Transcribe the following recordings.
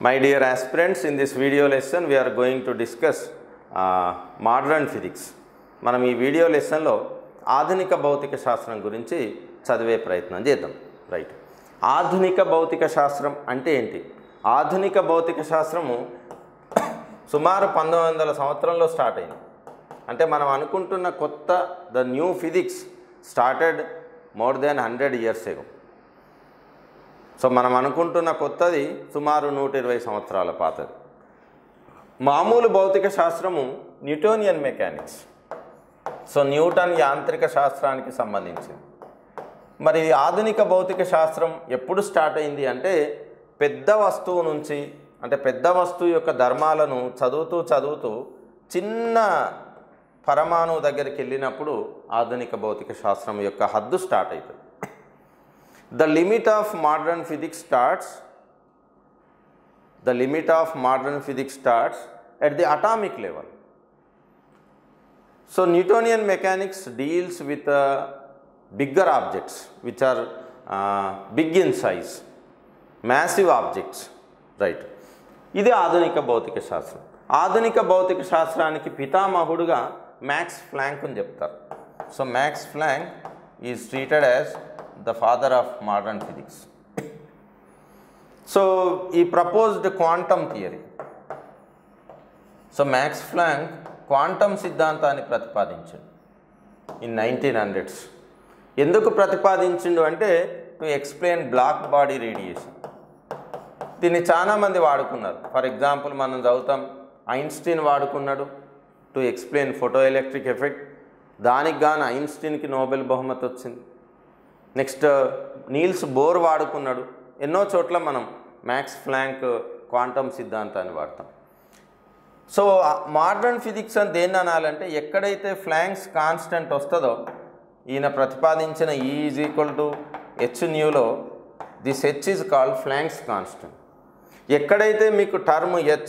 My dear aspirants, in this video lesson we are going to discuss uh, modern physics. మనం ఈ video లెసన్లో ఆధునిక భౌతిక శాస్త్రం గురించి చదివే ప్రయత్నం చేద్దాం రైట్ ఆధునిక భౌతిక శాస్త్రం అంటే ఏంటి ఆధునిక భౌతిక శాస్త్రము సుమారు పంతొమ్మిది వందల సంవత్సరంలో స్టార్ట్ అయింది అంటే మనం అనుకుంటున్న కొత్త the new physics started more than hundred years ago so మనం అనుకుంటున్న కొత్తది సుమారు నూట ఇరవై సంవత్సరాల పాతది మామూలు భౌతిక శాస్త్రము న్యూటోనియన్ మెకానిక్స్ సో న్యూటన్ యాంత్రిక శాస్త్రానికి సంబంధించింది మరి ఆధునిక భౌతిక శాస్త్రం ఎప్పుడు స్టార్ట్ అయింది అంటే పెద్ద వస్తువు నుంచి అంటే పెద్ద వస్తువు యొక్క ధర్మాలను చదువుతూ చదువుతూ చిన్న పరమాణువు దగ్గరికి వెళ్ళినప్పుడు ఆధునిక భౌతిక శాస్త్రం యొక్క హద్దు స్టార్ట్ అవుతుంది the limit of modern physics starts the limit of modern physics starts at the atomic level so newtonian mechanics deals with uh, bigger objects which are uh, big in size massive objects right ఇది ఆధునిక భౌతిక శాస్త్రం ఆధునిక భౌతిక శాస్త్రానికి పితామహుడుగా max Planck అని చెప్తారు so Max Planck is treated as the father of modern physics so ఈ proposed quantum theory so Max Planck quantum సిద్ధాంతాన్ని ప్రతిపాదించాడు ఇన్ నైన్టీన్ హండ్రెడ్స్ ఎందుకు ప్రతిపాదించిండు అంటే to explain black body radiation దీన్ని చాలామంది వాడుకున్నారు ఫర్ ఎగ్జాంపుల్ మనం చదువుతాం ఐన్స్టీన్ వాడుకున్నాడు to explain photoelectric effect దానికి గాను ఐన్స్టీన్కి నోబెల్ బహుమతి వచ్చింది నెక్స్ట్ నీల్స్ బోర్ వాడుకున్నాడు ఎన్నో చోట్ల మనం మ్యాక్స్ ఫ్లాంక్ క్వాంటమ్ సిద్ధాంతాన్ని వాడతాం సో మోడర్న్ ఫిజిక్స్ అని దేన్ని అనాలంటే ఎక్కడైతే ఫ్లాంక్స్ కాన్స్టెంట్ వస్తుందో ఈయన ప్రతిపాదించిన E is equal to H న్యూలో this H is called Planck's constant ఎక్కడైతే మీకు టర్మ్ హెచ్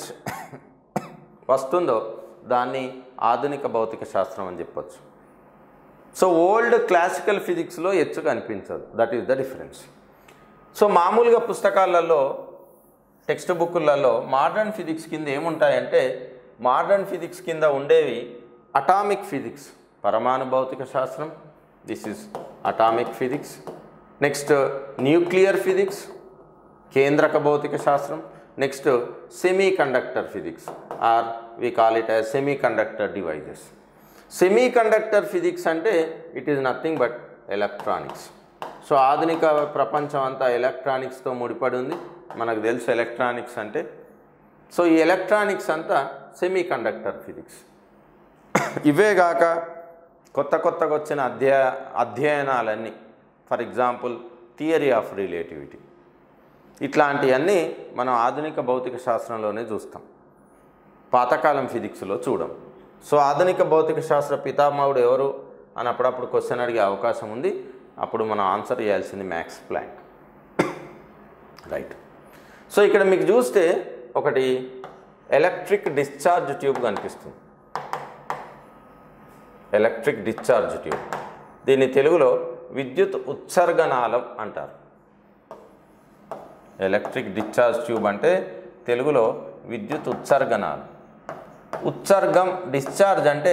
వస్తుందో దాన్ని ఆధునిక భౌతిక శాస్త్రం అని చెప్పొచ్చు సో ఓల్డ్ క్లాసికల్ ఫిజిక్స్లో హెచ్చు కనిపించదు that is the difference so మామూలుగా పుస్తకాలలో టెక్స్ట్ బుక్కులలో మోడర్న్ ఫిజిక్స్ కింద ఏముంటాయంటే మోడర్న్ ఫిజిక్స్ కింద ఉండేవి అటామిక్ ఫిజిక్స్ పరమాణు భౌతిక శాస్త్రం this is atomic physics next nuclear physics కేంద్రక భౌతిక శాస్త్రం next semiconductor physics are we call it as semiconductor devices semiconductor physics అంటే it is nothing but electronics so ఆధునిక ప్రపంచం అంతా ఎలక్ట్రానిక్స్తో ముడిపడి ఉంది మనకు తెలుసు ఎలక్ట్రానిక్స్ అంటే సో ఈ ఎలక్ట్రానిక్స్ అంతా సెమీ కండక్టర్ ఫిజిక్స్ ఇవే కాక కొత్త కొత్తగా వచ్చిన అధ్యయ అధ్యయనాలన్నీ for example theory of relativity ఇట్లాంటివన్నీ మనం ఆధునిక భౌతిక శాస్త్రంలోనే చూస్తాం పాతకాలం ఫిజిక్స్లో చూడం సో ఆధునిక భౌతిక శాస్త్ర పితామహుడు ఎవరు అని అప్పుడప్పుడు క్వశ్చన్ అడిగే అవకాశం ఉంది అప్పుడు మనం ఆన్సర్ చేయాల్సింది మ్యాక్స్ ప్లాంక్ రైట్ సో ఇక్కడ మీకు చూస్తే ఒకటి ఎలక్ట్రిక్ డిశ్చార్జ్ ట్యూబ్ కనిపిస్తుంది ఎలక్ట్రిక్ డిశ్చార్జ్ ట్యూబ్ దీన్ని తెలుగులో విద్యుత్ ఉత్సర్గనాళం అంటారు ఎలక్ట్రిక్ డిశ్చార్జ్ ట్యూబ్ అంటే తెలుగులో విద్యుత్ ఉత్సర్గనాళం ఉత్సర్గం డిశ్చార్జ్ అంటే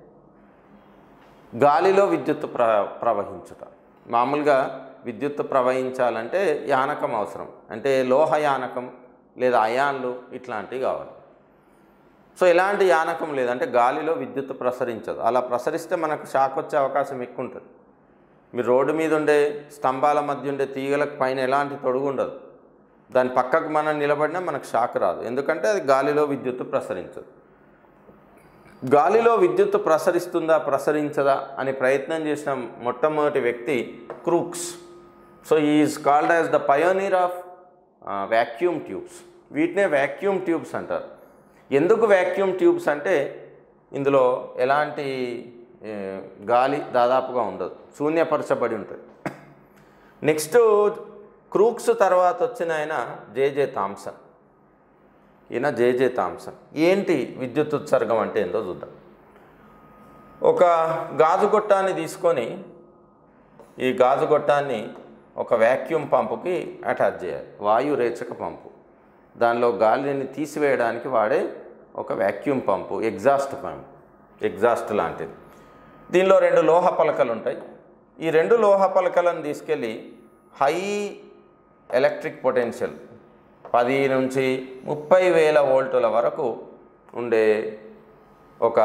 గాలిలో విద్యుత్ ప్ర ప్రవహించుట మామూలుగా విద్యుత్ ప్రవహించాలంటే యానకం అవసరం అంటే లోహ యానకం లేదా అయాన్లు ఇట్లాంటివి కావాలి సో ఎలాంటి యానకం లేదంటే గాలిలో విద్యుత్ ప్రసరించదు అలా ప్రసరిస్తే మనకు షాక్ వచ్చే అవకాశం ఎక్కువ ఉంటుంది మీరు రోడ్డు మీద ఉండే స్తంభాల మధ్య ఉండే తీగలకు పైన ఎలాంటి తొడుగు ఉండదు దాని పక్కకు మనం నిలబడినా మనకు షాక్ రాదు ఎందుకంటే అది గాలిలో విద్యుత్ ప్రసరించదు గాలిలో విద్యుత్ ప్రసరిస్తుందా ప్రసరించదా అని ప్రయత్నం చేసిన మొట్టమొదటి వ్యక్తి Crookes so is called as the pioneer of vacuum tubes వీటినే వ్యాక్యూమ్ ట్యూబ్స్ అంటారు ఎందుకు వ్యాక్యూమ్ ట్యూబ్స్ అంటే ఇందులో ఎలాంటి ఏ, గాలి దాదాపుగా ఉండదు శూన్యపరచబడి ఉంటుంది నెక్స్ట్ క్రూక్స్ తర్వాత వచ్చిన ఆయన జేజే థామ్సన్ ఈయన జేజే థామ్సన్ ఏంటి విద్యుత్ ఉత్సర్గం అంటే ఏందో చూద్దాం ఒక గాజు గొట్టాన్ని తీసుకొని ఈ గాజు గొట్టాన్ని ఒక వ్యాక్యూమ్ పంపుకి అటాచ్ చేయాలి వాయు రేచక పంపు దానిలో గాలిని తీసివేయడానికి వాడే ఒక vacuum pump exhaust pump exhaust లాంటిది దీనిలో రెండు లోహ పలకలు ఉంటాయి ఈ రెండు లోహ పలకలను తీసుకెళ్ళి హై ఎలక్ట్రిక్ పొటెన్షియల్ పది నుంచి ముప్పై వేల వోల్టుల వరకు ఉండే ఒక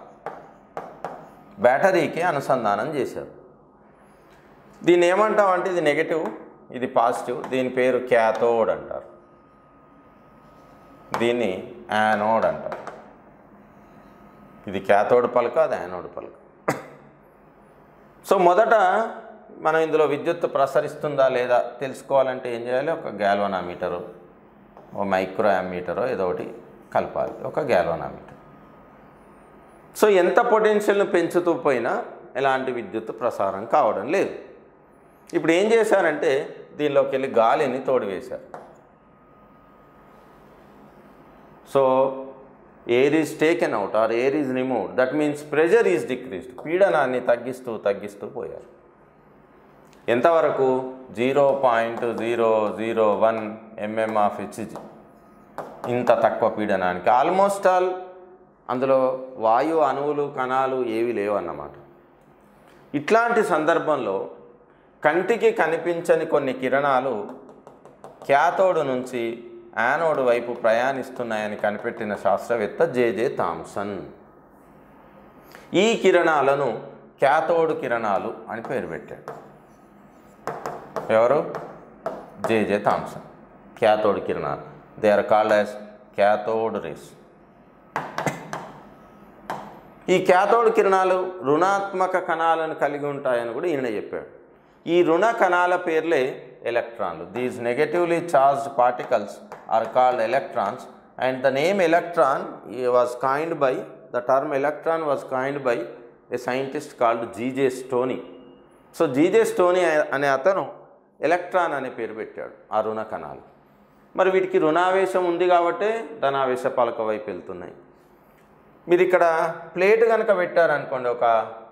బ్యాటరీకి అనుసంధానం చేశారు దీన్ని ఏమంటామంటే ఇది నెగటివ్ ఇది పాజిటివ్ దీని పేరు క్యాథోడ్ అంటారు దీన్ని యానోడ్ అంటారు ఇది క్యాథోడ్ పలక అది యానోడ్ పలక సో మొదట మనం ఇందులో విద్యుత్ ప్రసరిస్తుందా లేదా తెలుసుకోవాలంటే ఏం చేయాలి ఒక గ్యాల్వనామీటరు ఓ మైక్రో యామీటరో ఏదో ఒకటి కలపాలి ఒక గ్యాల్వనామీటర్ సో ఎంత పొటెన్షియల్ను పెంచుతూ పోయినా ఎలాంటి విద్యుత్ ప్రసారం కావడం లేదు ఇప్పుడు ఏం చేశారంటే దీనిలోకి వెళ్ళి గాలిని తోడివేశారు so air is taken out or air is removed that means pressure is decreased పీడనాన్ని తగ్గిస్తూ తగ్గిస్తూ పోయారు ఎంతవరకు zero point zero zero one MM of HG ఇంత తక్కువ పీడనానికి ఆల్మోస్ట్ ఆల్ అందులో వాయు అణువులు కణాలు ఏవి లేవు అన్నమాట ఇట్లాంటి సందర్భంలో కంటికి కనిపించని కొన్ని కిరణాలు క్యాథోడ్ నుంచి యానోడ్ వైపు ప్రయాణిస్తున్నాయని కనిపెట్టిన శాస్త్రవేత్త జేజే థామ్సన్ ఈ కిరణాలను క్యాథోడ్ కిరణాలు అని పేరు పెట్టాడు ఎవరు జేజే థామ్సన్ క్యాథోడ్ కిరణాలు they are called as cathode rays ఈ క్యాథోడ్ కిరణాలు రుణాత్మక కణాలను కలిగి ఉంటాయని కూడా ఈయన చెప్పాడు ఈ రుణ కణాల పేర్లే ఎలక్ట్రాన్లు these negatively charged particles are called electrons and the name electron was coined by the term electron was coined by a scientist called GJ Stoney so GJ Stoney అనే అతను ఎలక్ట్రాన్ అనే పేరు పెట్టాడు ఆ రుణ కణాలు మరి వీటికి రుణావేశం ఉంది కాబట్టే ధనావేశ పలక వైపు వెళ్తున్నాయి మీరు ఇక్కడ ప్లేట్ కనుక పెట్టారనుకోండి ఒక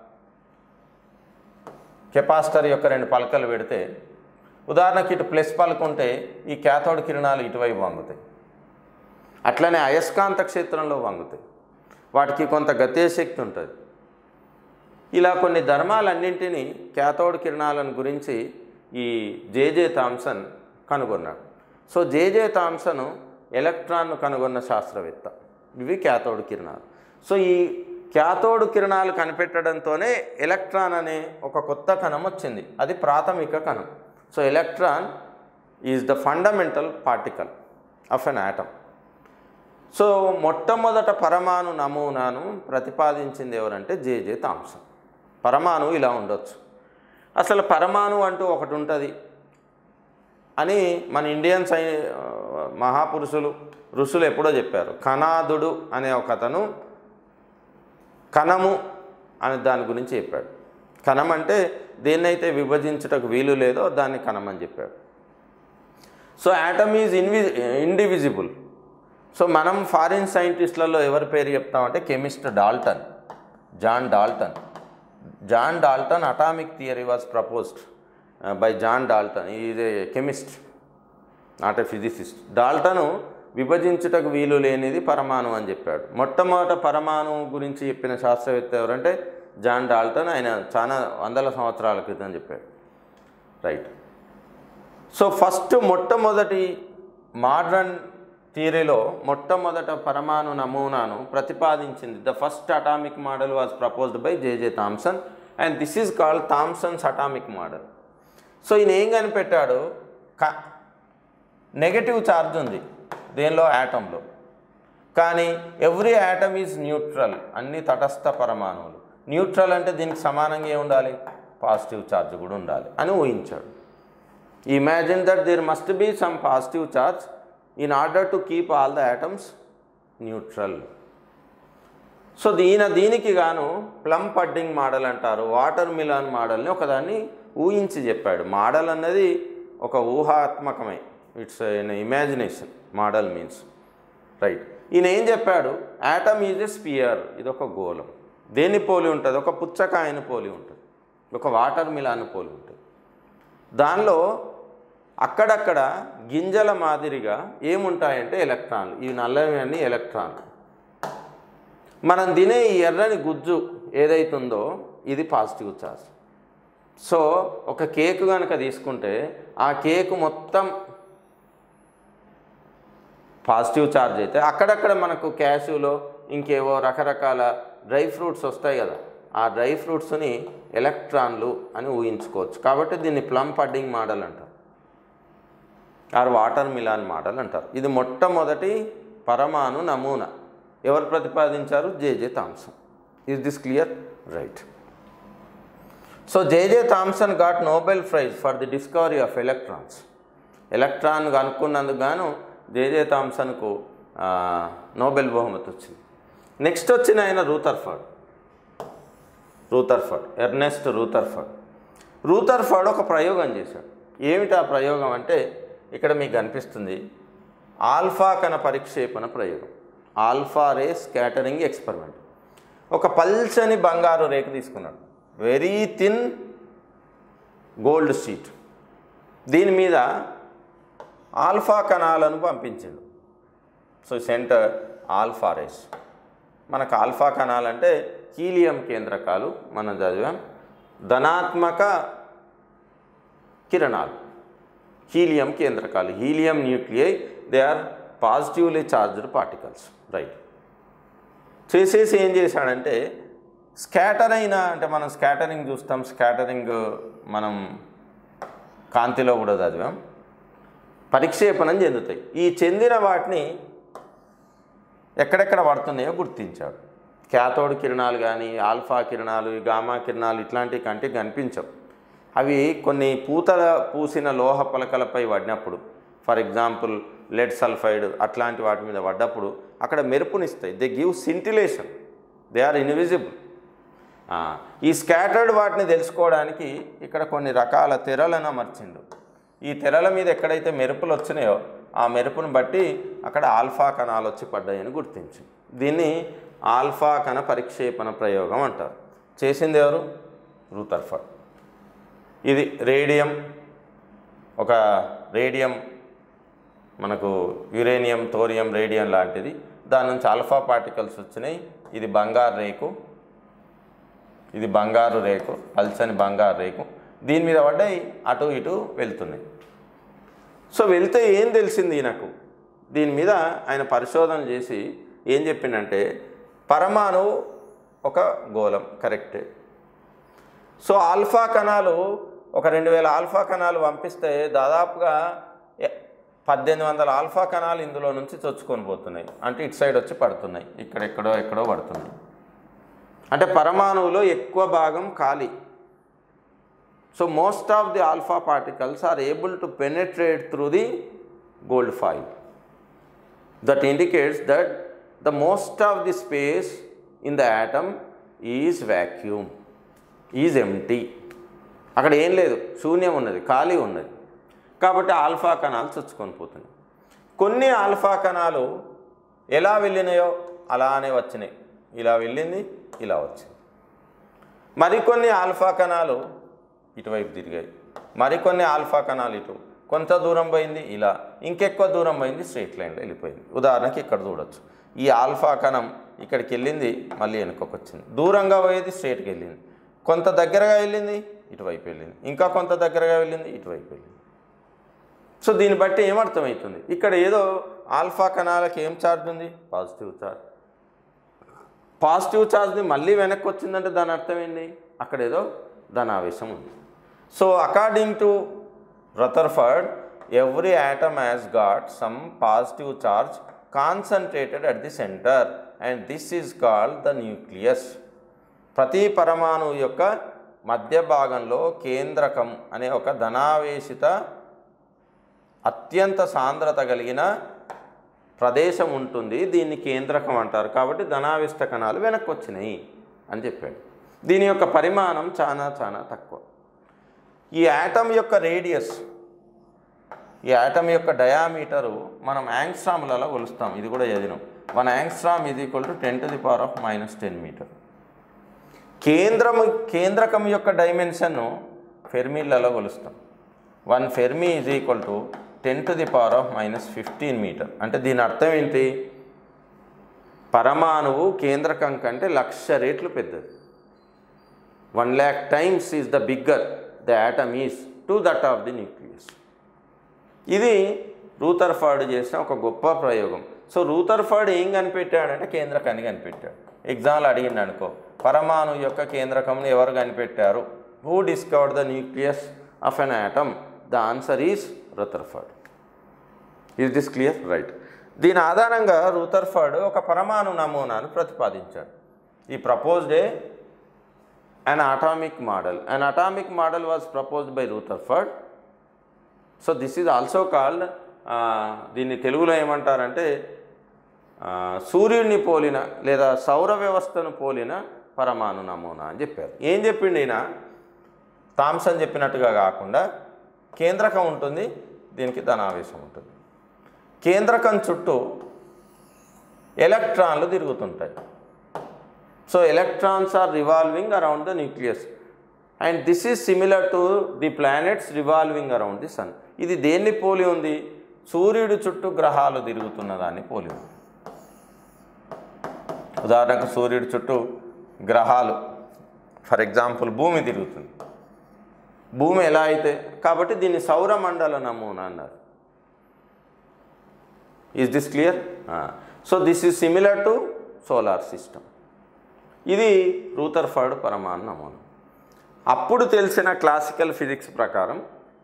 కెపాసిటర్ యొక్క రెండు పలకలు పెడితే ఉదాహరణకి ఇటు ప్లస్ పలక ఉంటే ఈ క్యాథోడ్ కిరణాలు ఇటువైపు వంగుతాయి అట్లనే అయస్కాంత క్షేత్రంలో వంగుతాయి వాటికి కొంత గతే శక్తి ఉంటుంది ఇలా కొన్ని ధర్మాలన్నింటినీ క్యాథోడ్ కిరణాలను గురించి ఈ జేజే థామ్సన్ కనుగొన్నాడు సో జేజే థామ్సన్ ఎలక్ట్రాన్ను కనుగొన్న శాస్త్రవేత్త ఇవి క్యాథోడ్ కిరణాలు సో ఈ క్యాథోడ్ కిరణాలు కనిపెట్టడంతోనే ఎలక్ట్రాన్ అనే ఒక కొత్త కణం వచ్చింది అది ప్రాథమిక కణం so electron is the fundamental particle of an atom so మొట్టమొదట పరమాణు నమూనాను ప్రతిపాదించింది ఎవరంటే జేజే థామ్సన్ పరమాణు ఇలా ఉండొచ్చు అసలు పరమాణు అంటూ ఒకటి ఉంటుంది అని మన ఇండియన్ సై మహాపురుషులు ఋషులు ఎప్పుడో చెప్పారు కణాదుడు అనే ఒక అతను కణము అనే దాని గురించి చెప్పాడు కణం అంటే దేన్నైతే విభజించుటకు వీలు లేదో దాన్ని కణం అని చెప్పాడు సో యాటమ్ ఈజ్ ఇన్వి ఇండివిజిబుల్ సో మనం ఫారిన్ సైంటిస్టులలో ఎవరి పేరు చెప్తామంటే chemist Dalton John Dalton John Dalton atomic theory was proposed by John Dalton is a chemist not a physicist Dalton విభజించుటకు వీలు లేనిది పరమాణు అని చెప్పాడు మొట్టమొదట పరమాణు గురించి చెప్పిన శాస్త్రవేత్త ఎవరంటే జాన్ డాల్టన్ ఆయన చాలా వందల సంవత్సరాల క్రితం చెప్పాడు రైట్ సో ఫస్ట్ మొట్టమొదటి మోడ్రన్ థియరీలో మొట్టమొదట పరమాణు నమూనాను ప్రతిపాదించింది the first atomic model was proposed by JJ Thomson and this is called Thomson's atomic model so ఈయన ఏం కనిపెట్టాడు క నెగటివ్ ఛార్జ్ ఉంది దేనిలో యాటంలో కానీ ఎవ్రీ యాటమ్ ఈజ్ న్యూట్రల్ అన్ని తటస్థ పరమాణువులు న్యూట్రల్ అంటే దీనికి సమానంగా ఏ ఉండాలి పాజిటివ్ ఛార్జ్ కూడా ఉండాలి అని ఊహించాడు imagine that there must be some positive charge in order to keep all the atoms neutral so దీన దీనికి గాను ప్లమ్ పడ్డింగ్ మోడల్ అంటారు వాటర్ మిలాన్ మోడల్ని ఒకదాన్ని ఊహించి చెప్పాడు మోడల్ అన్నది ఒక ఊహాత్మకమే it's an imagination model means right ఈయన ఏం చెప్పాడు యాటమ్ ఈజ్ ఎ స్పియర్ ఇది ఒక గోళం దేన్ని పోలి ఉంటుంది ఒక పుచ్చకాయని పోలి ఉంటుంది ఒక వాటర్ మిలాన్ పోలి ఉంటుంది దానిలో అక్కడక్కడ గింజల మాదిరిగా ఏముంటాయంటే ఎలక్ట్రాన్లు ఇవి నల్లవి అన్ని ఎలక్ట్రాన్లు మనం తినే ఈ ఎర్రని గుజ్జు ఏదైతుందో ఇది పాజిటివ్ ఛార్జ్ సో ఒక కేక్ కనుక తీసుకుంటే ఆ కేక్ మొత్తం పాజిటివ్ ఛార్జ్ అయితే అక్కడక్కడ మనకు క్యాషులో ఇంకేవో రకరకాల డ్రై ఫ్రూట్స్ వస్తాయి కదా ఆ డ్రై ఫ్రూట్స్ని ఎలక్ట్రాన్లు అని ఊహించుకోవచ్చు కాబట్టి దీన్ని ప్లమ్ పడ్డింగ్ మోడల్ అంటారు ఆర్ వాటర్ మిలాన్ మోడల్ అంటారు ఇది మొట్టమొదటి పరమాణు నమూనా ఎవరు ప్రతిపాదించారు JJ Thomson is this clear right so JJ Thomson got Nobel prize for the discovery of electrons electron కనుక్కున్నందుకు గాను జేజే థామ్సన్కు ఆ, నోబెల్ బహుమతి వచ్చింది నెక్స్ట్ వచ్చిన ఆయన Rutherford Rutherford Ernest Rutherford Rutherford ఒక ప్రయోగం చేశాడు ఏమిటి ఆ ప్రయోగం అంటే ఇక్కడ మీకు కనిపిస్తుంది ఆల్ఫా కణ పరిక్షేపణ ప్రయోగం ఆల్ఫా రే స్కాటరింగ్ ఎక్స్పెరిమెంట్ ఒక పల్చని బంగారు రేఖ తీసుకున్నాడు వెరీ థిన్ గోల్డ్ షీట్ దీని మీద ఆల్ఫా కణాలను పంపించిండు సో సెంటర్ ఆల్ఫా రేస్ మనకు ఆల్ఫా కణాలంటే హీలియం కేంద్రకాలు మనం చదివాం ధనాత్మక కిరణాలు హీలియం కేంద్రకాలు helium nuclei they are positively charged particles right చేసేసి ఏం చేశాడంటే స్కాటర్ అయిన అంటే మనం స్కాటరింగ్ చూస్తాం స్కాటరింగ్ మనం కాంతిలో కూడా చదివాం పరిక్షేపణం చెందుతాయి ఈ చెందిన వాటిని ఎక్కడెక్కడ పడుతున్నాయో గుర్తించాడు క్యాథోడ్ కిరణాలు కానీ ఆల్ఫా కిరణాలు ఈ గామా కిరణాలు ఇట్లాంటి కంటికి కనిపించవు అవి కొన్ని పూతల పూసిన లోహ పలకలపై పడినప్పుడు ఫర్ ఎగ్జాంపుల్ లెడ్ సల్ఫైడ్ అట్లాంటి వాటి మీద పడ్డప్పుడు అక్కడ మెరుపునిస్తాయి they give scintillation they are invisible ఈ స్కాటర్డ్ వాటిని తెలుసుకోవడానికి ఇక్కడ కొన్ని రకాల తెరలను అమర్చిండు ఈ తెరల మీద ఎక్కడైతే మెరుపులు వచ్చినాయో ఆ మెరుపును బట్టి అక్కడ ఆల్ఫా కణాలు వచ్చి పడ్డాయని గుర్తించు దీన్ని ఆల్ఫా కణ పరిక్షేపణ ప్రయోగం అంటారు చేసింది ఎవరు రూతర్ఫర్డ్ ఇది రేడియం ఒక రేడియం మనకు యురేనియం థోరియం రేడియం లాంటిది దాని నుంచి ఆల్ఫా పార్టికల్స్ వచ్చినాయి ఇది బంగారు రేకు ఇది బంగారు రేకు పల్చని బంగారు రేకు దీని మీద పడ్డాయి అటు ఇటు వెళ్తున్నాయి సో వెళ్తే ఏం తెలిసింది నాకు దీని మీద ఆయన పరిశోధన చేసి ఏం చెప్పిండంటే పరమాణువు ఒక గోళం కరెక్టే సో ఆల్ఫా కణాలు ఒక రెండు వేల ఆల్ఫా కణాలు పంపిస్తే దాదాపుగా ఎ- పద్దెనిమిది వందల ఆల్ఫా కణాలు ఇందులో నుంచి చొచ్చుకొని పోతున్నాయి అంటే ఇటు సైడ్ వచ్చి పడుతున్నాయి ఇక్కడెక్కడో ఎక్కడో పడుతున్నాయి అంటే పరమాణువులో ఎక్కువ భాగం ఖాళీ so most of the alpha particles are able to penetrate through the gold foil that indicates that the most of the space in the atom is vacuum is empty అక్కడ ఏం లేదు శూన్యం ఉన్నది ఖాళీ ఉన్నది కాబట్టి ఆల్ఫా కణాలు చొచ్చుకొని పోతున్నాయి కొన్ని ఆల్ఫా కణాలు ఎలా వెళ్ళినాయో అలానే వచ్చినాయి ఇలా వెళ్ళింది ఇలా వచ్చింది మరికొన్ని ఆల్ఫా కణాలు ఇటువైపు తిరిగాయి మరికొన్ని ఆల్ఫా కణాలు ఇటు కొంత దూరం పోయింది ఇలా ఇంకెక్కువ దూరం పోయింది స్ట్రైట్ లైన్లో వెళ్ళిపోయింది ఉదాహరణకి ఇక్కడ చూడొచ్చు ఈ ఆల్ఫా కణం ఇక్కడికి వెళ్ళింది మళ్ళీ వెనుకకు వచ్చింది దూరంగా పోయేది స్ట్రైట్కి వెళ్ళింది కొంత దగ్గరగా వెళ్ళింది ఇటువైపు వెళ్ళింది ఇంకా కొంత దగ్గరగా వెళ్ళింది ఇటువైపు వెళ్ళింది సో దీన్ని బట్టి ఏమర్థమవుతుంది ఇక్కడ ఏదో ఆల్ఫా కణాలకి ఏం ఛార్జ్ ఉంది పాజిటివ్ ఛార్జ్ పాజిటివ్ ఛార్జ్ని మళ్ళీ వెనక్కి వచ్చిందంటే దాని అర్థం ఏంటి అక్కడ ఏదో ధనావేశం ఉంది so according to Rutherford every atom has got some positive charge concentrated at the centre and this is called the nucleus ప్రతి పరమాణువు యొక్క మధ్య భాగంలో కేంద్రకం అనే ఒక ధనావేశిత అత్యంత సాంద్రత కలిగిన ప్రదేశం ఉంటుంది దీన్ని కేంద్రకం అంటారు కాబట్టి ధనావిష్ట కణాలు వెనక్కి వచ్చినాయి అని చెప్పాడు దీని యొక్క పరిమాణం చాలా చాలా తక్కువ ఈ యాటమ్ యొక్క రేడియస్ ఈ యాటమ్ యొక్క డయామీటరు మనం యాంగ్స్ట్రాములలో కొలుస్తాం ఇది కూడా చదివినాం వన్ యాంగ్స్ట్రామ్ ఇది equal to ten to the power of minus ten metre కేంద్రము కేంద్రకం యొక్క డైమెన్షన్ను ఫెర్మిళ్లలో కొలుస్తాం one fermi is equal to ten to the power of minus fifteen metre అంటే దీని అర్థం ఏంటి పరమాణువు కేంద్రకం కంటే లక్ష రేట్లు పెద్దది one lakh times is the bigger the atom is to that of the nucleus ఇది రూథర్ఫర్డ్ చేసిన ఒక గొప్ప ప్రయోగం సో రూథర్ఫర్డ్ ఏం కనిపెట్టాడంటే కేంద్రకాన్ని కనిపెట్టాడు ఎగ్జామ్లు అడిగిండు అనుకో పరమాణు యొక్క కేంద్రకంను ఎవరు కనిపెట్టారు who discovered the nucleus of an atom the answer is Rutherford is this clear right దీని ఆధారంగా రూథర్ఫర్డ్ ఒక పరమాణు నమూనాను ప్రతిపాదించాడు he proposed a an atomic model. An atomic model was proposed by Rutherford. So this is also called దీన్ని తెలుగులో ఏమంటారంటే ఆ, సూర్యుడిని పోలిన లేదా సౌర వ్యవస్థను పోలిన పరమాణు నమూనా అని చెప్పారు ఏం చెప్పిండు ఈయన థామ్సన్ చెప్పినట్టుగా కాకుండా కేంద్రకం ఉంటుంది దీనికి ధనావేశం ఉంటుంది కేంద్రకం చుట్టూ ఎలక్ట్రాన్లు తిరుగుతుంటాయి so electrons are revolving around the nucleus and this is similar to the planets revolving around the sun ఇది దేన్ని పోలి ఉంది సూర్యుడి చుట్టూ గ్రహాలు తిరుగుతున్న దాన్ని పోలి ఉంది ఉదాహరణకు సూర్యుడి చుట్టూ గ్రహాలు ఫర్ ఎగ్జాంపుల్ భూమి తిరుగుతుంది భూమి ఎలా అయితే కాబట్టి దీన్ని సౌరమండల నమూనా అన్నారు is this clear so this is similar to solar system ఇది రూథర్ఫర్డ్ పరమాణు నమూనా అప్పుడు తెలిసిన క్లాసికల్ ఫిజిక్స్ ప్రకారం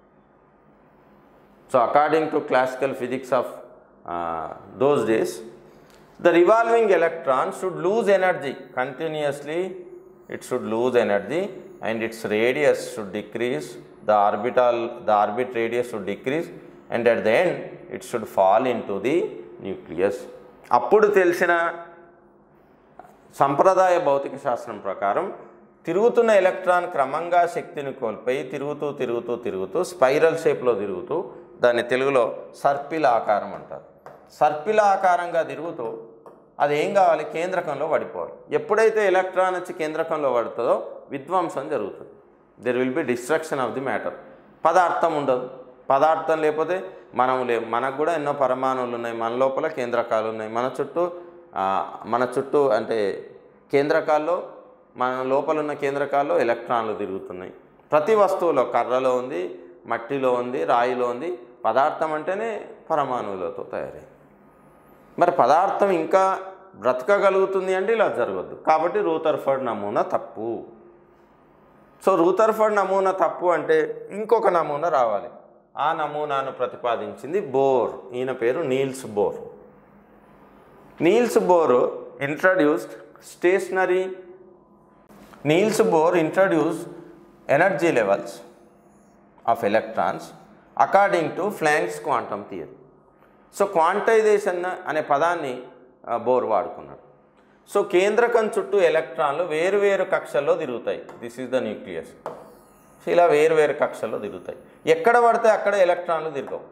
so according to classical physics of those days the revolving electron should lose energy continuously it should lose energy and its radius should decrease the orbital the orbit radius should decrease and at the end it should fall into the nucleus అప్పుడు తెలిసిన సంప్రదాయ భౌతిక శాస్త్రం ప్రకారం తిరుగుతున్న electron క్రమంగా శక్తిని కోల్పోయి తిరుగుతూ తిరుగుతూ తిరుగుతూ స్పైరల్ షేప్లో తిరుగుతూ దాన్ని తెలుగులో సర్పిల ఆకారం అంటారు సర్పిల ఆకారంగా తిరుగుతూ అది ఏం కావాలి కేంద్రకంలో పడిపోవాలి ఎప్పుడైతే ఎలక్ట్రాన్ వచ్చి కేంద్రకంలో పడుతుందో విధ్వంసం జరుగుతుంది there will be destruction of the matter పదార్థం ఉండదు పదార్థం లేకపోతే మనం లే మనకు కూడా ఎన్నో పరమాణువులు ఉన్నాయి మన లోపల కేంద్రకాలు ఉన్నాయి మన చుట్టూ ఆ, మన చుట్టూ అంటే కేంద్రకాల్లో మన లోపల ఉన్న కేంద్రకాల్లో ఎలక్ట్రాన్లు తిరుగుతున్నాయి ప్రతి వస్తువులో కర్రలో ఉంది మట్టిలో ఉంది రాయిలో ఉంది పదార్థం అంటేనే పరమాణువులతో తయారైంది మరి పదార్థం ఇంకా బ్రతకగలుగుతుంది అంటే ఇలా జరగద్దు కాబట్టి రూథర్ఫర్డ్ నమూనా తప్పు సో రూథర్ఫర్డ్ నమూనా తప్పు అంటే ఇంకొక నమూనా రావాలి ఆ నమూనాను ప్రతిపాదించింది బోర్ ఈయన పేరు Niels Bohr Niels Bohr introduced stationary Niels Bohr introduce energy levels of electrons according to Planck's quantum theory so quantization అనే పదాన్ని ఆ, బోర్ వాడుకున్నాడు సో కేంద్రకం చుట్టూ ఎలక్ట్రాన్లు వేరు వేరు కక్షల్లో తిరుగుతాయి this is the nucleus so ఇలా వేరు వేరు కక్షల్లో తిరుగుతాయి ఎక్కడ పడితే అక్కడ ఎలక్ట్రాన్లు తిరగవు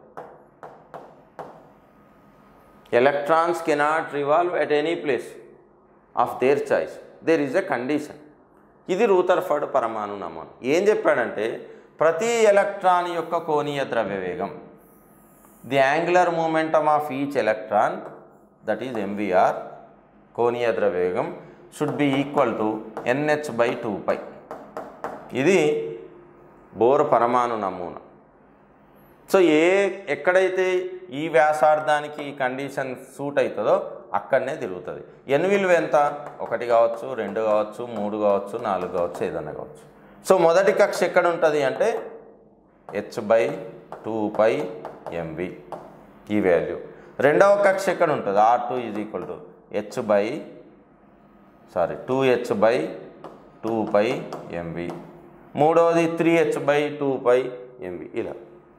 electrons cannot revolve at any place of their choice there is a condition ఇది రూథర్ఫర్డ్ పరమాణు నమూనా ఏం చెప్పాడంటే ప్రతి ఎలక్ట్రాన్ యొక్క కోణీయ ద్రవ్యవేగం the angular momentum of each electron that is MVR కోణీయ ద్రవ్యవేగం should be equal to NH by two pi ఇది బోర్ పరమాణు నమూనా సో ఏ ఎక్కడైతే ఈ వ్యాసార్థానికి ఈ కండిషన్ సూట్ అవుతుందో అక్కడనే తిరుగుతుంది ఎన్ విలువ ఎంత ఒకటి కావచ్చు రెండు కావచ్చు మూడు కావచ్చు నాలుగు కావచ్చు ఏదైనా కావచ్చు సో మొదటి కక్ష ఎక్కడ ఉంటుంది అంటే H by two pi MV ఈ వాల్యూ రెండవ కక్ష ఎక్కడ ఉంటుంది R two is equal to H by sorry two H by two pi MV మూడవది three H by two pi MV ఇలా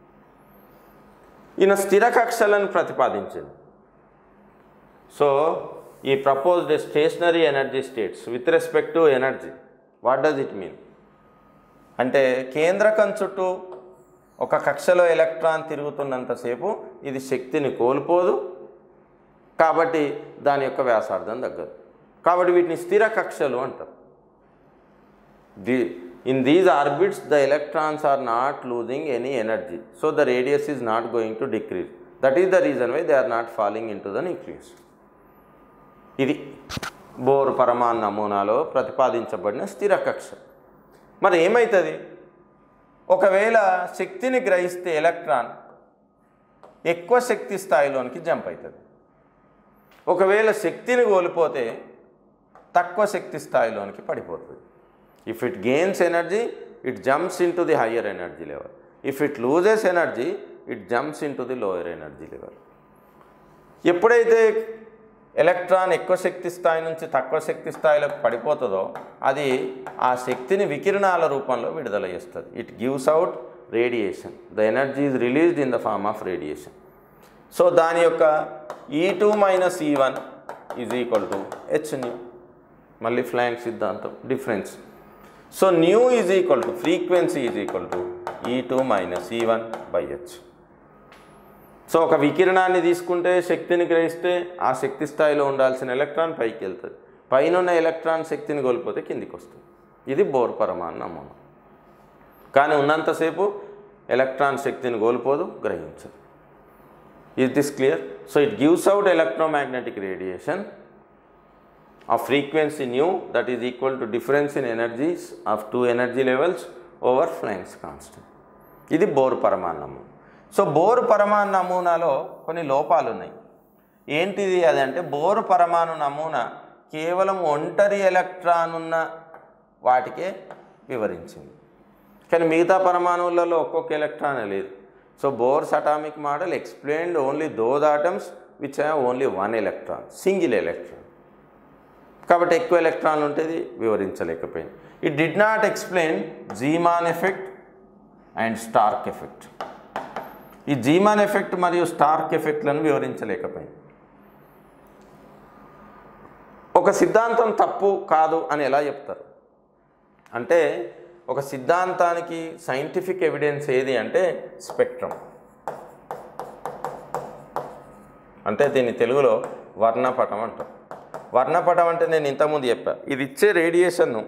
ఈయన స్థిర కక్షలను ప్రతిపాదించింది సో ఈ proposed stationary energy states with respect to energy what does it mean అంటే కేంద్రకం చుట్టూ ఒక కక్షలో ఎలక్ట్రాన్ తిరుగుతున్నంతసేపు ఇది శక్తిని కోల్పోదు కాబట్టి దాని యొక్క వ్యాసార్థం తగ్గదు కాబట్టి వీటిని స్థిర కక్షలు అంటారు the In these orbits, the electrons are not losing any energy. So the radius is not going to decrease. That is the reason why they are not falling into the nucleus. ఇది Bohr పరమాణు నమూనాలో ప్రతిపాదించబడిన స్థిర కక్ష మరి ఏమవుతుంది ఒకవేళ శక్తిని గ్రహిస్తే electron ఎక్కువ శక్తి స్థాయిలోనికి జంప్ అవుతుంది ఒకవేళ శక్తిని కోల్పోతే తక్కువ శక్తి స్థాయిలోనికి పడిపోతుంది if it gains energy it jumps into the higher energy level if it loses energy it jumps into the lower energy level ఎప్పుడైతే ఎలక్ట్రాన్ ఎక్కువ శక్తి స్థాయి నుంచి తక్కువ శక్తి స్థాయిలోకి పడిపోతుందో అది ఆ శక్తిని వికిరణాల రూపంలో విడుదల చేస్తుంది it gives out radiation the energy is released in the form of radiation so దాని యొక్క E two minus E one is equal to H nu మళ్ళీ ఫ్లాంక్ సిద్ధాంతం difference so nu is equal to frequency is equal to E two minus E one by H so ఒక వికిరణాన్ని తీసుకుంటే శక్తిని గ్రహిస్తే ఆ శక్తి స్థాయిలో ఉండాల్సిన ఎలక్ట్రాన్ పైకి వెళ్తుంది పైన ఉన్న ఎలక్ట్రాన్ శక్తిని కోల్పోతే కిందికి వస్తుంది ఇది బోర్ పరమాణు నమూనా కానీ ఉన్నంతసేపు ఎలక్ట్రాన్ శక్తిని కోల్పోదు గ్రహించదు is this clear so it gives out electromagnetic radiation of frequency nu that is equal to difference in energies of two energy levels over Planck's constant. ఇది బోర్ పరమాణు నమూనా సో బోర్ పరమాణు నమూనాలో కొన్ని లోపాలు ఉన్నాయి ఏంటిది అది అంటే బోర్ పరమాణు నమూనా కేవలం ఒంటరి ఎలక్ట్రాన్ ఉన్న వాటికే వివరించింది కానీ మిగతా పరమాణువులలో ఒక్కొక్క ఎలక్ట్రాన్ లేదు so Bohr's atomic model explained only those atoms which have only one electron single electron కాబట్టి ఎక్కువ ఎలక్ట్రాన్లు ఉంటుంది వివరించలేకపోయింది it did not explain Zeeman effect and Stark effect ఈ జీమాన్ ఎఫెక్ట్ మరియు స్టార్క్ ఎఫెక్ట్లను వివరించలేకపోయింది ఒక సిద్ధాంతం తప్పు కాదు అని ఎలా చెప్తారు అంటే ఒక సిద్ధాంతానికి సైంటిఫిక్ ఎవిడెన్స్ ఏది అంటే స్పెక్ట్రమ్ అంటే దీన్ని తెలుగులో వర్ణపటం అంటాం వర్ణపటం అంటే నేను ఇంతకుముందు చెప్పా ఇది ఇచ్చే రేడియేషన్ను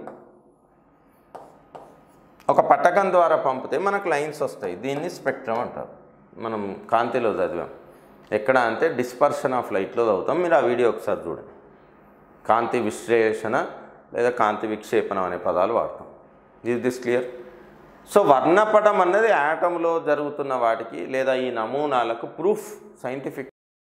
ఒక పట్టకం ద్వారా పంపితే మనకు లైన్స్ వస్తాయి దీన్ని స్పెక్ట్రమ్ అంటారు మనం కాంతిలో చదివాం ఎక్కడ అంటే డిస్పర్షన్ ఆఫ్ లైట్లో చదువుతాం మీరు ఆ వీడియో ఒకసారి చూడండి కాంతి విశ్లేషణ లేదా కాంతి విక్షేపణం అనే పదాలు వాడతాం ఈజ్ దిస్ క్లియర్ సో వర్ణపటం అన్నది యాటంలో జరుగుతున్న వాటికి లేదా ఈ నమూనాలకు ప్రూఫ్ సైంటిఫిక్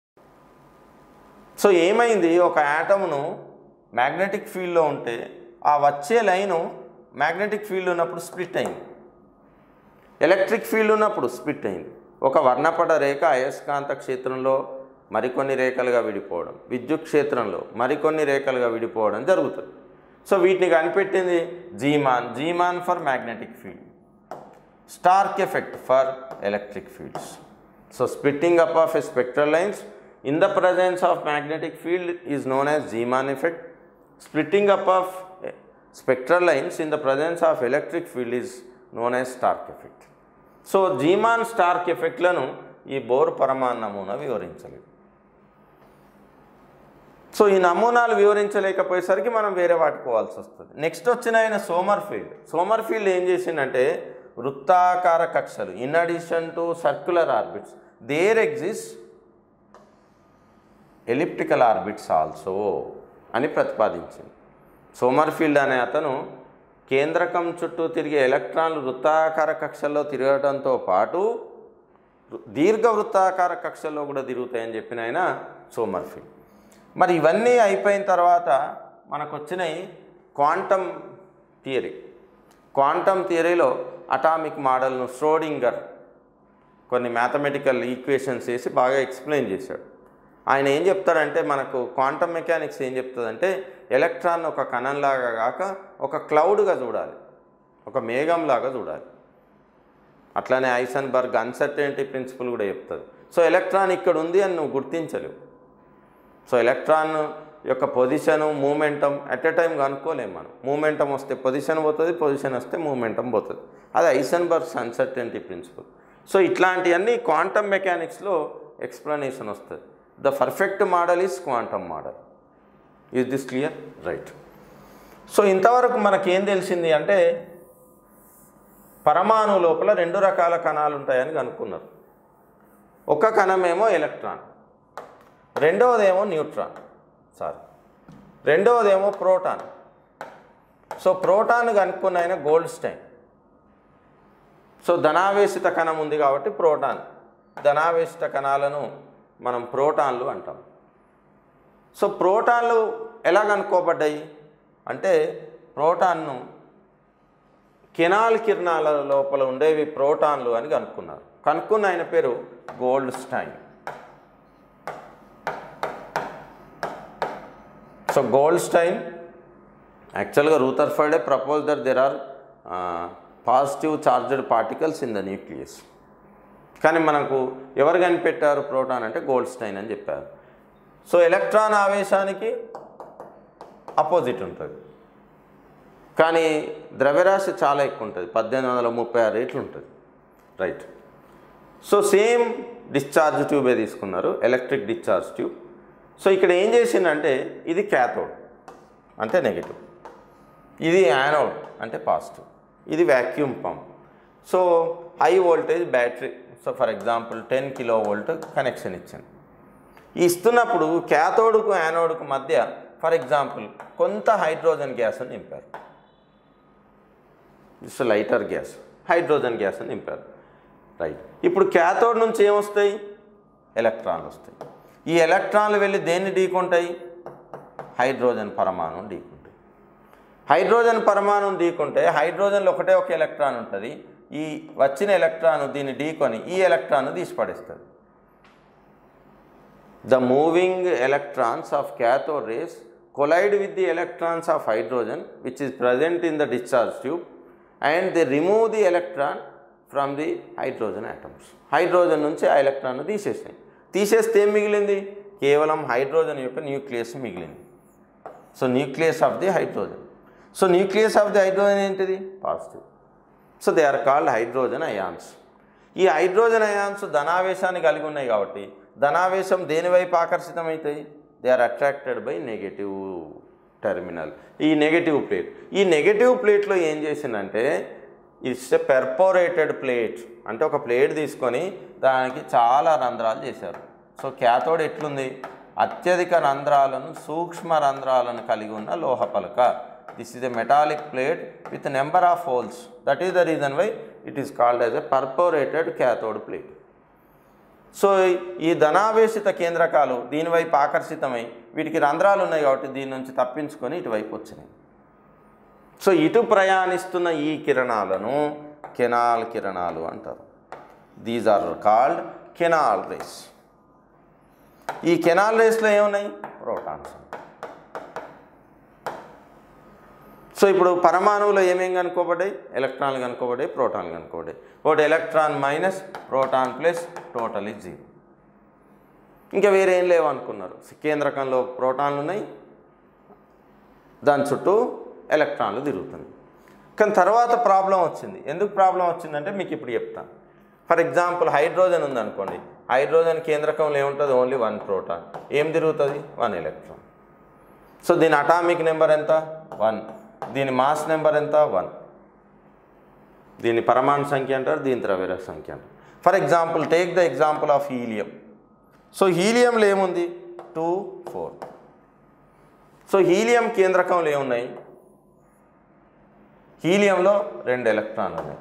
సో ఏమైంది ఒక యాటమును మ్యాగ్నెటిక్ ఫీల్డ్లో ఉంటే ఆ వచ్చే లైను మ్యాగ్నెటిక్ ఫీల్డ్ ఉన్నప్పుడు స్ప్లిట్ అయింది ఎలక్ట్రిక్ ఫీల్డ్ ఉన్నప్పుడు స్ప్లిట్ అయింది ఒక వర్ణపట రేఖ అయస్కాంత క్షేత్రంలో మరికొన్ని రేఖలుగా విడిపోవడం విద్యుత్ క్షేత్రంలో మరికొన్ని రేఖలుగా విడిపోవడం జరుగుతుంది సో వీటిని కనిపెట్టింది Zeeman Zeeman for magnetic field Stark effect for electric fields so splitting up of a spectral lines in the presence of magnetic field is known as Zeeman effect. Splitting up of eh, spectral lines in the presence of electric field is known as Stark effect. So Zeeman Stark ఎఫెక్ట్లను ఈ Bohr పరమాణు నమూనా వివరించలేదు so ఈ నమూనాలు వివరించలేకపోయేసరికి మనం వేరే వాటికోవాల్సి వస్తుంది next వచ్చిన ఆయన సోమర్ ఫీల్డ్ సోమర్ ఫీల్డ్ ఏం చేసిందంటే వృత్తాకార కక్షలు in addition to circular orbits there exist elliptical orbits also అని ప్రతిపాదించింది సోమర్ఫీల్డ్ అనే అతను కేంద్రకం చుట్టూ తిరిగే ఎలక్ట్రాన్లు వృత్తాకార కక్షల్లో తిరగడంతో పాటు దీర్ఘ వృత్తాకార కక్షల్లో కూడా తిరుగుతాయని చెప్పిన ఆయన సోమర్ఫీల్డ్ మరి ఇవన్నీ అయిపోయిన తర్వాత మనకు వచ్చినాయి క్వాంటమ్ థియరీ క్వాంటమ్ థియరీలో అటామిక్ మోడల్ను శ్రోడింగర్ కొన్ని మ్యాథమెటికల్ ఈక్వేషన్స్ వేసి బాగా ఎక్స్ప్లెయిన్ చేశాడు ఆయన ఏం చెప్తాడంటే మనకు క్వాంటమ్ మెకానిక్స్ ఏం చెప్తుందంటే ఎలక్ట్రాన్ ఒక కణంలాగా కాక ఒక క్లౌడ్గా చూడాలి ఒక మేఘంలాగా చూడాలి అట్లానే ఐసన్బర్గ్ అన్సర్టెనిటీ ప్రిన్సిపల్ కూడా చెప్తుంది సో ఎలక్ట్రాన్ ఇక్కడ ఉంది అని నువ్వు గుర్తించలేవు సో ఎలక్ట్రాన్ యొక్క position momentum at a time కనుక్కోలేము మనం మూమెంటం వస్తే పొజిషన్ పోతుంది పొజిషన్ వస్తే మూమెంటం పోతుంది అది ఐసన్బర్గ్స్ అన్సర్టెనిటీ ప్రిన్సిపల్ సో ఇట్లాంటివన్నీ క్వాంటమ్ మెకానిక్స్లో ఎక్స్ప్లెనేషన్ వస్తుంది the perfect model is quantum model is this clear right so ఇంతవరకు మనకేం తెలిసింది అంటే పరమాణు లోపల రెండు రకాల కణాలు ఉంటాయని కనుక్కున్నారు ఒక కణమేమో ఎలక్ట్రాన్ రెండవదేమో న్యూట్రాన్ సారీ రెండవదేమో ప్రోటాన్ సో ప్రోటాన్ కనుక్కున్న ఆయన గోల్డ్ స్టైన్ సో ధనావేశిత కణం ఉంది కాబట్టి ప్రోటాన్ ధనావేశిత కణాలను మనం ప్రోటాన్లు అంటాం సో ప్రోటాన్లు ఎలా కనుక్కోబడ్డాయి అంటే ప్రోటాన్ను కెనాల్ కిరణాల లోపల ఉండేవి ప్రోటాన్లు అని కనుక్కున్నారు కనుక్కున్న ఆయన పేరు Goldstein so Goldstein యాక్చువల్గా రూథర్ఫర్డే propose that there are positive charged particles in the nucleus కానీ మనకు ఎవరు కనిపెట్టారు ప్రోటాన్ అంటే గోల్డ్ స్టైన్ అని చెప్పారు సో ఎలక్ట్రాన్ ఆవేశానికి అపోజిట్ ఉంటుంది కానీ ద్రవ్యరాశి చాలా ఎక్కువ ఉంటుంది పద్దెనిమిది వందల ముప్పై ఆరు రేట్లు ఉంటుంది రైట్ సో సేమ్ డిశ్చార్జ్ ట్యూబే తీసుకున్నారు ఎలక్ట్రిక్ డిశ్చార్జ్ ట్యూబ్ సో ఇక్కడ ఏం చేసిందంటే ఇది క్యాథోడ్ అంటే నెగిటివ్ ఇది యానోడ్ అంటే పాజిటివ్ ఇది vacuum pump so high voltage battery so for example ten kilo volt connection ఇచ్చాను ఈ ఇస్తున్నప్పుడు క్యాథోడ్కు యానోడ్కు మధ్య ఫర్ ఎగ్జాంపుల్ కొంత హైడ్రోజన్ గ్యాస్ అని నింపారు it's lighter gas hydrogen gas అని నింపారు రైట్ ఇప్పుడు క్యాథోడ్ నుంచి ఏమొస్తాయి ఎలక్ట్రాన్లు వస్తాయి ఈ ఎలక్ట్రాన్లు వెళ్ళి దేన్ని ఢీకొంటాయి హైడ్రోజన్ పరమాణుని ఢీకొంటాయి హైడ్రోజన్ పరమాణుని ఢీకొంటే హైడ్రోజన్లో ఒకటే ఒక ఎలక్ట్రాన్ ఉంటుంది ఈ వచ్చిన ఎలక్ట్రాన్ దీన్ని ఢీకొని ఈ ఎలక్ట్రాన్ తీసి పడేస్తుంది The moving electrons of cathode rays collide with the electrons of hydrogen which is present in the discharge tube and they remove the electron from the hydrogen atoms. Hydrogen నుంచి ఆ electron తీసేసాయి తీసేస్తే ఏం మిగిలింది కేవలం hydrogen యొక్క nucleus మిగిలింది so nucleus of the hydrogen so nucleus of the hydrogen ఏంటిది positive so they are called hydrogen ions ఈ హైడ్రోజన్ అయాన్స్ ధనావేశాన్ని కలిగి ఉన్నాయి కాబట్టి ధనావేశం దేని వైపు ఆకర్షితమవుతాయి they are attracted by negative terminal ఈ నెగటివ్ ప్లేట్ ఈ నెగటివ్ ప్లేట్లో ఏం చేసిందంటే ఇట్స్ ఎ పెర్పోరేటెడ్ ప్లేట్ అంటే ఒక ప్లేట్ తీసుకొని దానికి చాలా రంధ్రాలు చేశారు సో క్యాథోడ్ ఎట్లుంది అత్యధిక రంధ్రాలను సూక్ష్మ రంధ్రాలను కలిగి ఉన్న లోహ పలక this is a metallic plate with number of holes that is the reason why it is called as a perforated cathode plate so ఈ ధనావేశిత కేంద్రకాలు దీనివైపు ఆకర్షితమై వీటికి రంధ్రాలు ఉన్నాయి కాబట్టి దీని నుంచి తప్పించుకొని ఇటువైపు వచ్చినాయి సో ఇటు ప్రయాణిస్తున్న ఈ కిరణాలను కెనాల్ కిరణాలు అంటారు these are called canal rays ఈ కెనాల్ రేస్లో ఏమున్నాయి ప్రోటాన్స్ సో ఇప్పుడు పరమాణువులో ఏమేం కనుక్కోబడ్డాయి ఎలక్ట్రాన్లు కనుక్కోబడ్డాయి ప్రోటాన్లు కనుక్కోబడ్డాయి ఒకటి electron minus proton plus total is zero ఇంకా వేరే ఏం లేవు అనుకున్నారు కేంద్రకంలో ప్రోటాన్లు ఉన్నాయి దాని చుట్టూ ఎలక్ట్రాన్లు తిరుగుతుంది కానీ తర్వాత ప్రాబ్లం వచ్చింది ఎందుకు ప్రాబ్లం వచ్చిందంటే మీకు ఇప్పుడు చెప్తాను ఫర్ ఎగ్జాంపుల్ హైడ్రోజన్ ఉందనుకోండి హైడ్రోజన్ కేంద్రకంలో ఏముంటుంది ఓన్లీ వన్ ప్రోటాన్ ఏం తిరుగుతుంది వన్ ఎలక్ట్రాన్ సో దీని అటామిక్ నెంబర్ ఎంత వన్ దీని మాస్ నెంబర్ ఎంత వన్ దీని పరమాణు సంఖ్య అంటారు దీని ద్రవ్యర సంఖ్య అంటారు for example take the example of helium so హీలియంలో ఏముంది టూ ఫోర్ సో హీలియం కేంద్రకంలో ఏమున్నాయి హీలియంలో రెండు ఎలక్ట్రాన్లు ఉన్నాయి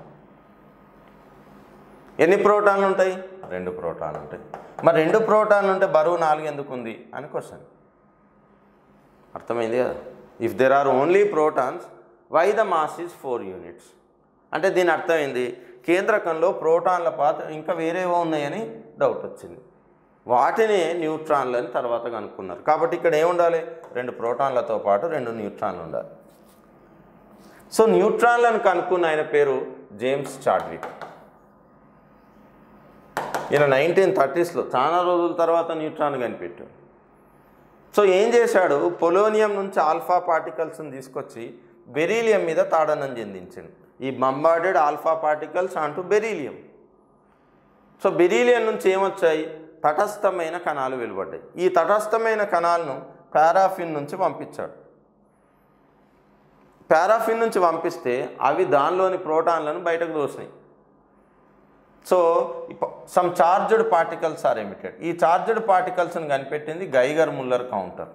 ఎన్ని ప్రోటాన్లు ఉంటాయి రెండు ప్రోటాన్లు ఉంటాయి మరి రెండు ప్రోటాన్లు ఉంటే బరువు నాలుగు ఎందుకు ఉంది అని క్వశ్చన్ అర్థమైంది కదా if there are only protons why the mass is four units అంటే దీని అర్థమైంది కేంద్రకంలో ప్రోటాన్ల పాత్ర ఇంకా వేరేవో ఉన్నాయని డౌట్ వచ్చింది వాటిని న్యూట్రాన్లు అని తర్వాత కనుక్కున్నారు కాబట్టి ఇక్కడ ఏముండాలి రెండు ప్రోటాన్లతో పాటు రెండు న్యూట్రాన్లు ఉండాలి సో న్యూట్రాన్లను కనుక్కున్న ఆయన పేరు జేమ్స్ చాడ్విక్ ఈయన నైన్టీన్ థర్టీస్లో చాలా రోజుల తర్వాత న్యూట్రాన్ కనిపెట్టాడు సో ఏం చేశాడు పొలోనియం నుంచి ఆల్ఫా పార్టికల్స్ని తీసుకొచ్చి బెరీలియం మీద తాడనం చెందించింది ఈ బంబార్డెడ్ ఆల్ఫా పార్టికల్స్ అంటూ బెరీలియం సో బెరీలియం నుంచి ఏమొచ్చాయి తటస్థమైన కణాలు వెలువడ్డాయి ఈ తటస్థమైన కణాలను పారాఫిన్ నుంచి పంపించాడు పారాఫిన్ నుంచి పంపిస్తే అవి దానిలోని ప్రోటాన్లను బయటకు దోసినాయి so some charged particles are emitted ఈ చార్జ్డ్ పార్టికల్స్ని కనిపెట్టింది గైగర్ ముల్లర్ కౌంటర్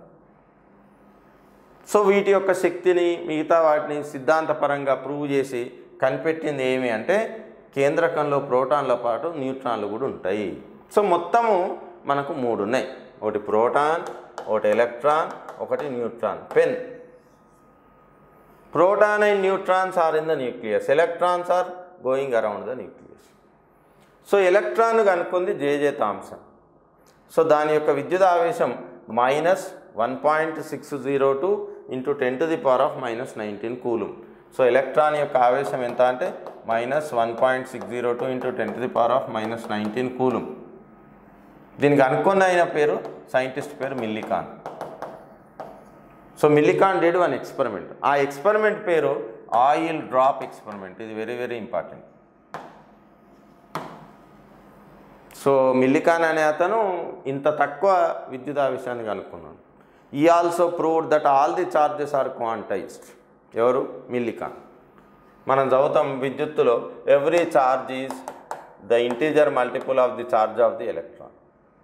సో వీటి యొక్క శక్తిని మిగతా వాటిని సిద్ధాంతపరంగా ప్రూవ్ చేసి కనిపెట్టింది ఏమి అంటే కేంద్రకంలో ప్రోటాన్ల పాటు న్యూట్రాన్లు కూడా ఉంటాయి సో మొత్తము మనకు మూడు ఉన్నాయి ఒకటి ప్రోటాన్ ఒకటి ఎలక్ట్రాన్ ఒకటి neutron pen proton and neutrons are in the nucleus electrons are going around the nucleus so electron కనుక్కుంది జేజే థామ్సన్ సో దాని యొక్క విద్యుత్ ఆవేశం minus one point six zero two into ten to the power of minus nineteen coulomb so electron యొక్క ఆవేశం ఎంత అంటే minus one point six zero two into ten to the power of minus nineteen coulomb దీనికి అనుకున్న అయిన పేరు scientist పేరు Millikan so Millikan did one experiment ఆ ఎక్స్పెరిమెంట్ పేరు ఆయిల్ డ్రాప్ ఎక్స్పెరిమెంట్ ఇది very very important so Millikan అనే అతను ఇంత తక్కువ విద్యుత్ ఆవేశాన్ని కనుక్కున్నాడు ఈ also proved that all the charges are quantized ఎవరు మిల్లికాన్ మనం చదువుతాం విద్యుత్తులో every charge is the integer multiple of the charge of the electron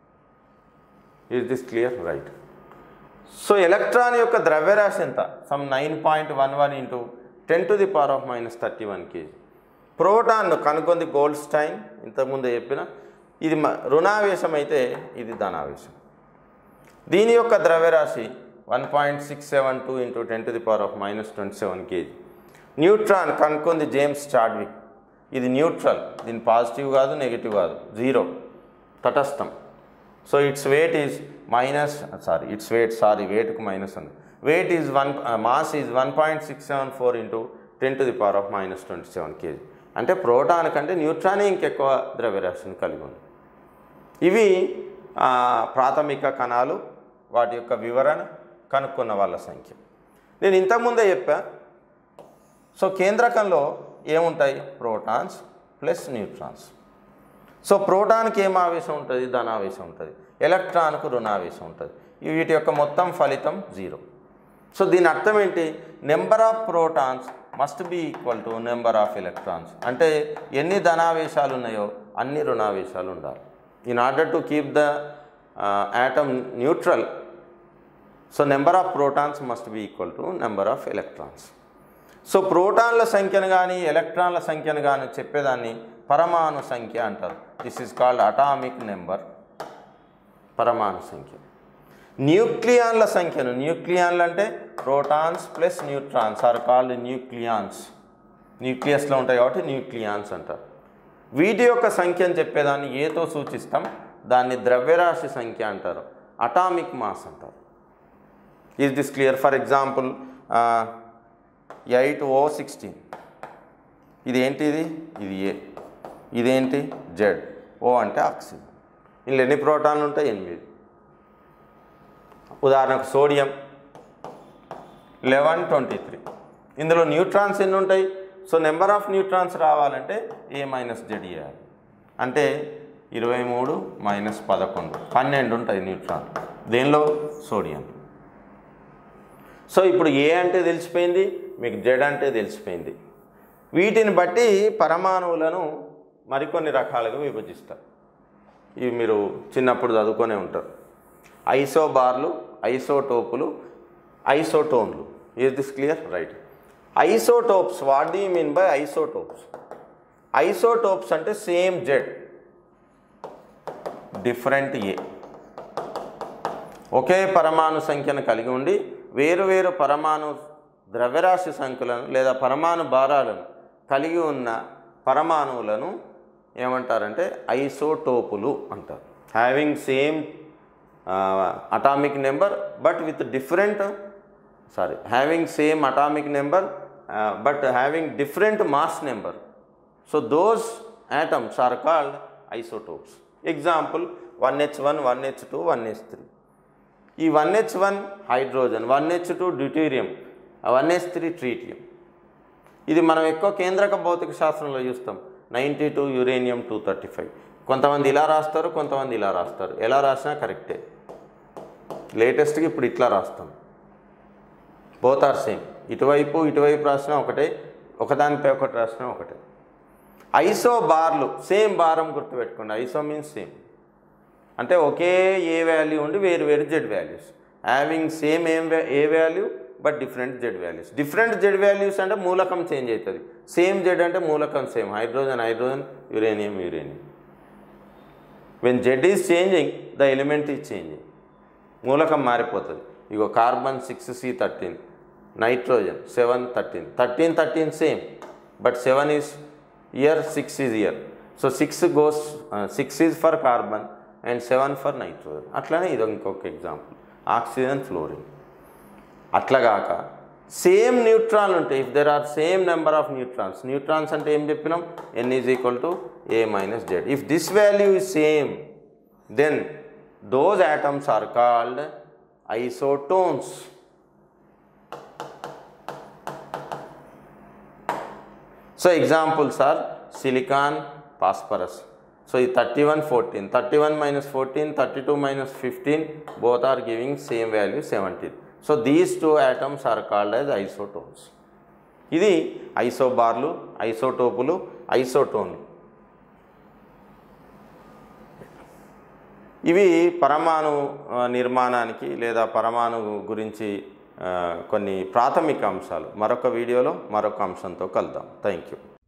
is this clear right so electron యొక్క ద్రవ్యరాశి ఎంత some nine point one one into ten to the power of minus thirty one K G proton కనుక్కుంది Goldstein ఇంతకుముందు చెప్పిన ఇది మ- రుణావేశం అయితే ఇది ధనావేశం దీని యొక్క ద్రవ్యరాశి one point six seven two into ten to the power of minus twenty seven K G neutron కనుక్కుంది జేమ్స్ చాడ్విక్ ఇది న్యూట్రల్ దీని పాజిటివ్ కాదు నెగిటివ్ కాదు జీరో తటస్థం so it's weight is minus sorry it's weight sorry వెయిట్కు minus ఉంది weight is one mass is one point six seven four into ten to the power of minus twenty seven K G అంటే proton కంటే న్యూట్రానే ఇంకెక్కువ ద్రవ్యరాశిని కలిగి ఉంది ఇవి ఆ, ప్రాథమిక కణాలు వాటి యొక్క వివరణ కనుక్కున్న వాళ్ళ సంఖ్య నేను ఇంతకుముందే చెప్పా సో కేంద్రకంలో ఏముంటాయి ప్రోటాన్స్ ప్లస్ న్యూట్రాన్స్ సో ప్రోటాన్కి ఏం ఆవేశం ఉంటుంది ధనావేశం ఉంటుంది ఎలక్ట్రాన్కు రుణావేశం ఉంటుంది ఈ వీటి యొక్క మొత్తం ఫలితం జీరో సో దీని అర్థం ఏంటి number of protons must be equal to number of electrons అంటే ఎన్ని ధనావేశాలు ఉన్నాయో అన్ని రుణావేశాలు ఉండాలి in order to keep the atom neutral so number of protons must be equal to number of electrons so ప్రోటాన్ల సంఖ్యను కానీ ఎలక్ట్రాన్ల సంఖ్యను కానీ చెప్పేదాన్ని పరమాణు సంఖ్య అంటారు this is called atomic number పరమాణు సంఖ్య న్యూక్లియాన్ల సంఖ్యను న్యూక్లియాన్లు అంటే protons plus neutrons are called nucleons న్యూక్లియస్లో ఉంటాయి కాబట్టి న్యూక్లియాన్స్ అంటారు వీటి యొక్క సంఖ్యను చెప్పేదాన్ని ఏతో సూచిస్తాం దాన్ని ద్రవ్యరాశి సంఖ్య అంటారు అటామిక్ మాస్ అంటారు is this clear for example eight O sixteen ఇది ఏంటి ఇది ఇది ఏ ఇదేంటి జెడ్ ఓ అంటే ఆక్సిజన్ ఇందులో ఎన్ని ప్రోటాన్లు ఉంటాయి ఎనిమిది ఉదాహరణకు సోడియం లెవెన్ ట్వంటీ త్రీ ఇందులో న్యూట్రాన్స్ ఎన్ని ఉంటాయి సో నెంబర్ ఆఫ్ న్యూట్రాన్స్ రావాలంటే ఏ మైనస్ జెడ్ చేయాలి అంటే ఇరవై మూడు మైనస్ పదకొండు పన్నెండు ఉంటాయి న్యూట్రాన్ దేనిలో సోడియం సో ఇప్పుడు ఏ అంటే తెలిసిపోయింది మీకు జెడ్ అంటే తెలిసిపోయింది వీటిని బట్టి పరమాణువులను మరికొన్ని రకాలుగా విభజిస్తారు ఇవి మీరు చిన్నప్పుడు చదువుకొనే ఉంటారు ఐసోబార్లు ఐసోటోపులు ఐసోటోన్లు is this clear right isotopes what do you mean by isotopes isotopes అంటే సేమ్ జెడ్ డిఫరెంట్ ఏ ఒకే పరమాణు సంఖ్యను కలిగి ఉండి వేరు వేరు పరమాణు ద్రవ్యరాశి సంఖ్యలను లేదా పరమాణు భారాలను కలిగి ఉన్న పరమాణువులను ఏమంటారంటే ఐసోటోపులు అంటారు having same atomic number but with different sorry having same atomic number but having different mass number so those atoms are called isotopes example one H one one H two one H three ఈ one H one hydrogen one H two deuterium one H three tritium ఇది మనం ఎక్కువ కేంద్రక భౌతిక శాస్త్రంలో చూస్తాం ninety two uranium two thirty five కొంతమంది ఇలా రాస్తారు కొంతమంది ఇలా రాస్తారు ఎలా రాసినా కరెక్టే లేటెస్ట్గా ఇప్పుడు ఇట్లా రాస్తాం బోత్ ఆర్ సేమ్ ఇటువైపు ఇటువైపు రాసిన ఒకటే ఒకదానిపై ఒకటి రాసిన ఒకటే ఐసో బార్లు సేమ్ బారం గుర్తుపెట్టుకోండి ఐసో మీన్స్ సేమ్ అంటే ఒకే ఏ వాల్యూ ఉండి వేరు వేరు జెడ్ వాల్యూస్ హ్యావింగ్ సేమ్ ఏం A value but different Z values different Z values అంటే మూలకం చేంజ్ అవుతుంది సేమ్ జెడ్ అంటే మూలకం same hydrogen hydrogen uranium uranium when Z is changing the element is changing మూలకం మారిపోతుంది ఇగో carbon six C thirteen nitrogen seven thirteen thirteen thirteen same but seven is here six is here so six goes six is for carbon and seven for nitrogen అట్లనే ఇది ఇంకొక example oxygen fluorine అట్లాగాక same neutron ఉంటాయి if there are same number of neutrons neutrons అంటే ఏం చెప్పినాం N is equal to A minus Z if this value is same then those atoms are called isotones so examples are silicon phosphorus so ఈ thirty one fourteen thirty one minus fourteen thirty two minus fifteen both are giving same value seventeen so these two items are called as isotones ఇది ఐసోబార్లు ఐసోటోపులు ఐసోటోన్లు ఇవి పరమాణు ఆ, నిర్మాణానికి లేదా పరమాణు గురించి ఆ, కొన్ని ప్రాథమిక అంశాలు మరొక వీడియోలో మరొక అంశంతో కలుద్దాం థ్యాంక్ యూ